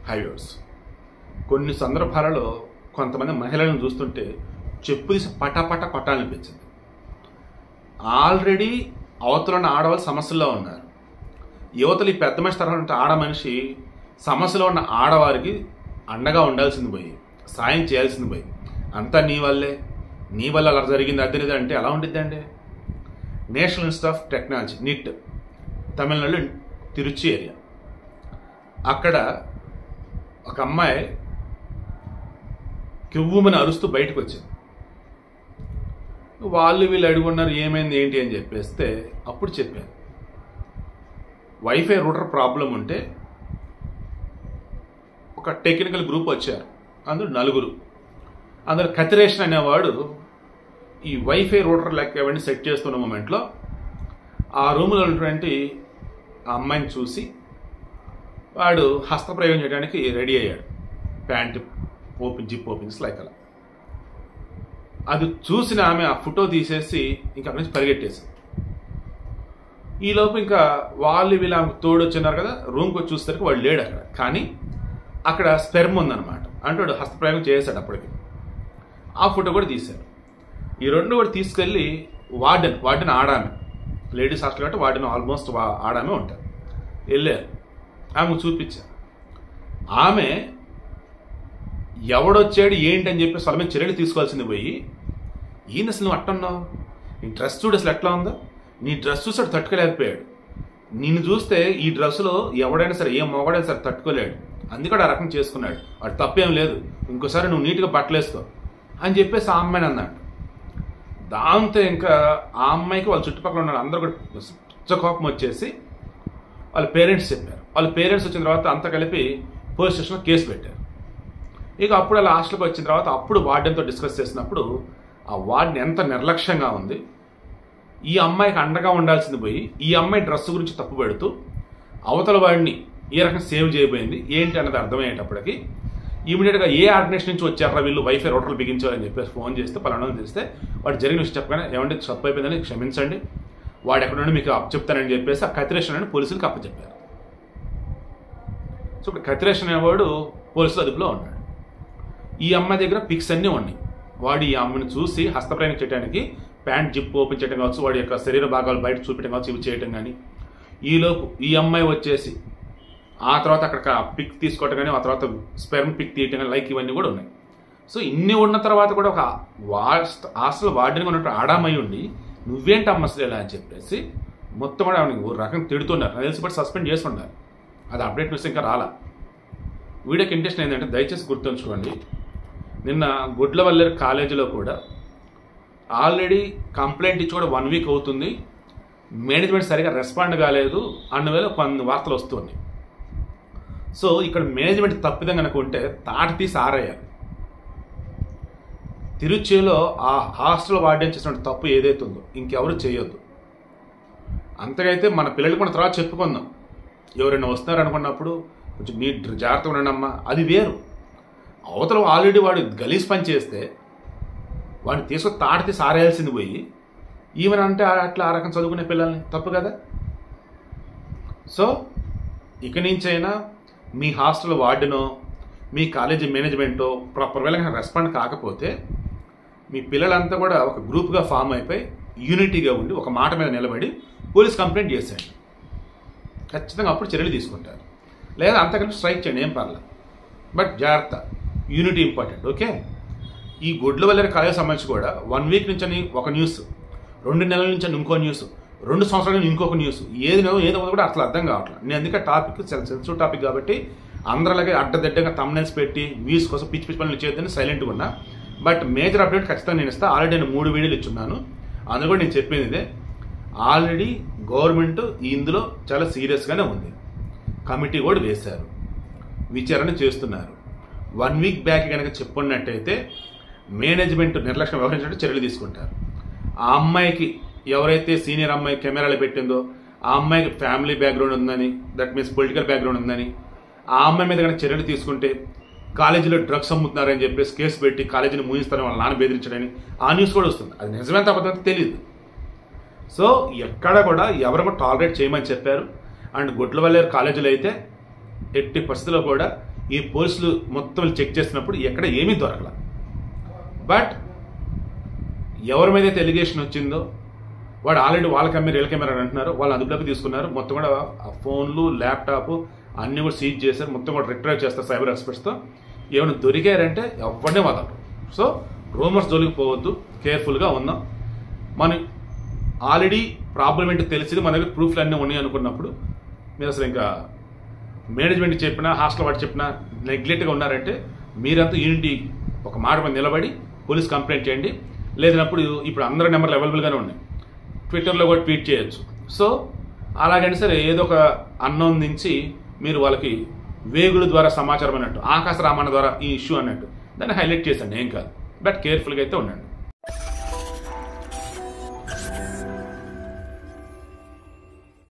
highways కొన్ని సందర్భాలలో కొంతమంది మహిళలను చూస్తుంటే చెప్పు తీసి పటాపట కొట్టాలనిపించింది ఆల్రెడీ అవతల ఉన్న ఆడవాళ్ళు సమస్యల్లో ఉన్నారు యువతలు ఈ పెద్ద మనిషి తరహా ఆడ మనిషి సమస్యలో ఉన్న ఆడవారికి అండగా ఉండాల్సింది పోయి సాయం చేయాల్సింది పోయి అంతా నీ వల్లే నీ వల్ల అలా జరిగింది అది ఇది అంటే ఎలా ఉండిద్దండి national institute of technology NIT Tamil Nadu Tiruchi area అక్కడ ఒక అమ్మాయి కివ్వుమని అరుస్తూ బయటకు వచ్చింది వాళ్ళు వీళ్ళు అడుగున్నారు ఏమైంది ఏంటి అని చెప్పేస్తే అప్పుడు చెప్పాను వైఫై రూటర్ ప్రాబ్లం ఉంటే ఒక టెక్నికల్ గ్రూప్ వచ్చారు అందులో నలుగురు అందులో కతిరేషన్ అనేవాడు ఈ వైఫై రూటర్ లెక్క ఇవన్నీ సెట్ చేస్తున్న మూమెంట్లో ఆ రూమ్లో ఉన్నటువంటి ఆ అమ్మాయిని చూసి వాడు హస్తప్రయోగం చేయడానికి రెడీ అయ్యాడు pant open zip opens like అలా అది చూసిన ఆమె ఆ ఫోటో తీసేసి ఇంకా అక్కడి నుంచి పరిగెట్టేసింది ఈలోపు ఇంకా వాళ్ళు వీళ్ళు ఆమెకు తోడు వచ్చినారు కదా రూమ్కి వచ్చి చూసేసరికి వాడు లేడు అక్కడ కానీ అక్కడ స్పెర్మ్ ఉందన్నమాట అంటే వాడు హస్తప్రయోగం చేశాడు అప్పటికి ఆ ఫోటో కూడా తీశారు ఈ రెండు కూడా తీసుకెళ్ళి వార్డెన్ వార్డెన్ ఆడామె లేడీస్ హాస్టల్ కాబట్టి వార్డెన్ ఆల్మోస్ట్ వా- ఆడామే ఉంటారు వెళ్ళారు ఆమెకు చూపించారు ఆమె ఎవడొచ్చాడు ఏంటి అని చెప్పేసి వాళ్ళ మీద చర్యలు తీసుకోవాల్సింది పోయి ఈయన అసలు నువ్వు అట్టున్నావు నీ డ్రెస్ చూడు అసలు ఎట్లా ఉందో నీ డ్రెస్ చూసాడు తట్టుకోలేకపోయాడు నిన్ను చూస్తే ఈ డ్రెస్సులో ఎవడైనా సరే ఏ మొగడైనా సరే తట్టుకోలేడు అందుకని ఆ రకం చేసుకున్నాడు వాడు తప్పేం లేదు ఇంకోసారి నువ్వు నీట్గా బట్టలు వేసుకో అని చెప్పేసి ఆ అమ్మాయిని అన్నాడు దాంతో ఇంకా ఆ అమ్మాయికి వాళ్ళ చుట్టుపక్కల ఉన్న అందరూ కూడా పిచ్చ కోపం వచ్చేసి వాళ్ళ పేరెంట్స్ చెప్పారు వాళ్ళ పేరెంట్స్ వచ్చిన తర్వాత అంతా కలిపి పోలీస్ స్టేషన్లో కేసు పెట్టారు ఇక అప్పుడు అలా హాస్టల్కి వచ్చిన తర్వాత అప్పుడు వార్డెన్తో డిస్కస్ చేసినప్పుడు ఆ వార్డెన్ ఎంత నిర్లక్ష్యంగా ఉంది ఈ అమ్మాయికి అండగా ఉండాల్సింది పోయి ఈ అమ్మాయి డ్రెస్ గురించి తప్పు పెడుతూ అవతల వాడిని ఏ రకంగా సేవ్ చేయబోయింది ఏంటి అన్నది అర్థమయ్యేటప్పటికి ఇమీడియట్గా ఏ ఆర్గనైజేషన్ నుంచి వచ్చారా వీళ్ళు వైఫై రోటర్లు బిగించారని చెప్పేసి ఫోన్ చేస్తే పలానా చేస్తే వాడు జరిగిన విషయం చెప్పగానే ఏమంటే తప్పు అయిపోయిందని క్షమించండి వాడు ఎక్కడ నుండి మీకు అప్పచెప్తానని చెప్పేసి ఆ కతిరేషన్ అని పోలీసులకు అప్పచెప్పారు సో ఇప్పుడు కతిరేషన్ అనేవాడు పోలీసుల అదుపులో ఉన్నాడు ఈ అమ్మాయి దగ్గర పిక్స్ అన్నీ ఉన్నాయి వాడు ఈ అమ్మని చూసి హస్తప్రయోగం చేయడానికి ప్యాంట్ జిప్ ఓపెన్ చేయడం కావచ్చు వాడి యొక్క శరీర భాగాలు బయట చూపించడం కావచ్చు ఇవి చేయడం కానీ ఈలోపు ఈ అమ్మాయి వచ్చేసి ఆ తర్వాత అక్కడ పిక్ తీసుకోవటం కానీ ఆ తర్వాత స్పెర్మ్ పిక్ తీయటం కానీ లైక్ ఇవన్నీ కూడా ఉన్నాయి సో ఇన్ని ఉన్న తర్వాత కూడా ఒక హాస్టల్ వార్డెన్గా ఉన్నట్టు ఆడామై ఉండి నువ్వేంటి అమ్మ అసలు ఇలా అని చెప్పేసి మొత్తం కూడా ఆమెను ఓ రకం తిడుతున్నారు నాకు తెలిసి బట్టి సస్పెండ్ చేసి ఉండాలి అది అప్డేట్ న్యూస్ ఇంకా రాలా వీడియోకి ఇంట్రెస్ట్ ఏంటంటే దయచేసి గుర్తుంచుకోండి నిన్న గుడ్లవల్లేరు కాలేజీలో కూడా ఆల్రెడీ కంప్లైంట్ ఇచ్చి కూడా వన్ వీక్ అవుతుంది మేనేజ్మెంట్ సరిగా రెస్పాండ్ కాలేదు అన్న వేళ కొన్ని వార్తలు వస్తున్నాయి సో ఇక్కడ మేనేజ్మెంట్ తప్పిదం కనుక ఉంటే తాటి తీసి ఆరేయాలి తిరుచిలో ఆ హాస్టల్ వార్డెన్ చేసిన తప్పు ఏదైతే ఉందో ఇంకెవరు చేయొద్దు అంతకైతే మన పిల్లలకి మన తర్వాత చెప్పుకుందాం ఎవరైనా వస్తున్నారు అనుకున్నప్పుడు కొంచెం నీ జాగ్రత్తగా ఉండమ్మా అది వేరు అవతల ఆల్రెడీ వాడు గలీజ్ పని చేస్తే వాడిని తీసుకొని తాటి తీసి ఆరేయాల్సింది పోయి ఈవెన్ అంటే అట్లా ఆ రకం చదువుకునే పిల్లల్ని తప్పు కదా సో ఇక నుంచైనా మీ హాస్టల్ వార్డెనో మీ కాలేజీ మేనేజ్మెంటో ప్రాపర్ వేళ రెస్పాండ్ కాకపోతే మీ పిల్లలంతా కూడా ఒక గ్రూప్గా ఫామ్ అయిపోయి యూనిటీగా ఉండి ఒక మాట మీద నిలబడి పోలీస్ కంప్లైంట్ చేసేయండి ఖచ్చితంగా అప్పుడు చర్యలు తీసుకుంటారు లేదా అంతకంటే స్ట్రైక్ చేయండి ఏం పర్లేదు బట్ జాగ్రత్త యూనిటీ ఇంపార్టెంట్ ఓకే ఈ గుడ్ల వల్ల కాలేజ్ సంబంధించి కూడా వన్ వీక్ నుంచి అని ఒక న్యూస్ రెండు నెలల నుంచి అని ఇంకో న్యూస్ రెండు సంవత్సరాల నుంచి ఇంకొక న్యూస్ ఏది నో ఏదో కూడా అట్లా అర్థం కావట్లేదు నేను అందుకే టాపిక్ సెన్సిటివ్ టాపిక్ కాబట్టి అందరిలాగే అడ్డదిడ్డంగా తమ్నెల్స్ పెట్టి వ్యూస్ కోసం పిచ్చి పిచ్చి పనులు చేయొద్దని సైలెంట్గా ఉన్నా బట్ మేజర్ అప్డేట్ ఖచ్చితంగా నేను ఇస్తాను ఆల్రెడీ నేను మూడు వీడియోలు ఇచ్చున్నాను అందులో కూడా నేను చెప్పింది ఇదే ఆల్రెడీ గవర్నమెంట్ ఇందులో చాలా సీరియస్గానే ఉంది కమిటీ కూడా వేశారు విచారణ చేస్తున్నారు వన్ వీక్ బ్యాక్ కనుక చెప్పున్నట్టయితే మేనేజ్మెంట్ నిర్లక్ష్యం వ్యవహరించినట్టు చర్యలు తీసుకుంటారు ఆ అమ్మాయికి ఎవరైతే సీనియర్ అమ్మాయి కెమెరాలు పెట్టిందో ఆ అమ్మాయికి ఫ్యామిలీ బ్యాక్గ్రౌండ్ ఉందని దట్ మీన్స్ పొలిటికల్ బ్యాక్గ్రౌండ్ ఉందని ఆ అమ్మాయి మీద కనుక చర్యలు తీసుకుంటే కాలేజీలో డ్రగ్స్ అమ్ముతున్నారని చెప్పేసి కేసు పెట్టి కాలేజీని మూయిస్తారని వాళ్ళ నాన్న బెదిరించడని ఆ న్యూస్ కూడా వస్తుంది అది నిజమే తప్పదంతా తెలియదు సో ఎక్కడ కూడా ఎవరు కూడా టాలరేట్ చేయమని చెప్పారు అండ్ గుడ్లవల్లేరు కాలేజీలో అయితే ఎట్టి పరిస్థితుల్లో కూడా ఈ పోలీసులు మొత్తం చెక్ చేసినప్పుడు ఎక్కడ ఏమీ దొరకల బట్ ఎవరి మీద అయితే ఎలిగేషన్ వచ్చిందో వాడు ఆల్రెడీ వాళ్ళ కెమెరా వీళ్ళ కెమెరా అని అంటున్నారు వాళ్ళు అదుపులోకి తీసుకున్నారు మొత్తం కూడా ఆ ఫోన్లు ల్యాప్టాప్ అన్ని కూడా సీజ్ చేశారు మొత్తం కూడా రిట్రైవ్ చేస్తారు సైబర్ ఎక్స్పర్ట్స్తో ఏమైనా దొరికారంటే ఎవరినే వదలరు సో రూమర్స్ జోలికి పోవద్దు కేర్ఫుల్గా ఉందాం మనం ఆల్రెడీ ప్రాబ్లం ఏంటో తెలిసింది మన దగ్గర ప్రూఫ్లు అన్నీ ఉన్నాయి అనుకున్నప్పుడు మీరు అసలు ఇంకా మేనేజ్మెంట్ చెప్పినా హాస్టల్ వాడు చెప్పినా నెగ్లెక్ట్గా ఉన్నారంటే మీరంతా యూనిటీ ఒక మాట మీద నిలబడి పోలీస్ కంప్లైంట్ చేయండి లేదన్నప్పుడు ఇప్పుడు అందరి నెంబర్లు అవైలబుల్గానే ఉన్నాయి ట్విట్టర్లో కూడా ట్వీట్ చేయొచ్చు సో అలాగైనా సరే ఏదో ఒక అన్నం నుంచి మీరు వాళ్ళకి వేగుల ద్వారా సమాచారం అన్నట్టు ఆకాశ రామన్న ద్వారా ఈ ఇష్యూ అన్నట్టు దాన్ని హైలైట్ చేసండి ఏం కాదు బట్ కేర్ఫుల్గా అయితే ఉండండి